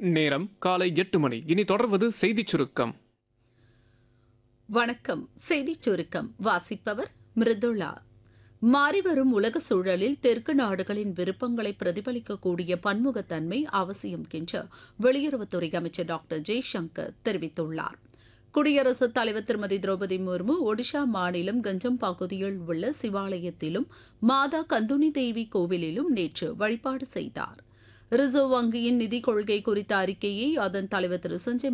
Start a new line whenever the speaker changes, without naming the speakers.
நேரம் காலை எட்டு மணி இனி தொடர்வது செய்திச் சுருக்கம்
வணக்கம் செய்திச் சுருக்கம் வாசிப்பவர் மிருதுளா மாறிவரும் உலக சூழலில் தெற்கு நாடுகளின் விருப்பங்களை பிரதிபலிக்கக்கூடிய பன்முகத்தன்மை அவசியம் என்று வெளியுறவுத்துறை அமைச்சர் டாக்டர் ஜெய்சங்கர் தெரிவித்துள்ளார் குடியரசுத் தலைவர் திருமதி திரௌபதி முர்மு ஒடிஷா மாநிலம் கஞ்சம் பகுதியில் உள்ள சிவாலயத்திலும் மாதா கந்துனி தேவி கோவிலிலும் நேற்று வழிபாடு செய்தார் ரிசர்வ் வங்கியின் நிதிக் கொள்கை குறித்த அறிக்கையை அதன் தலைவர் திரு சஞ்சய்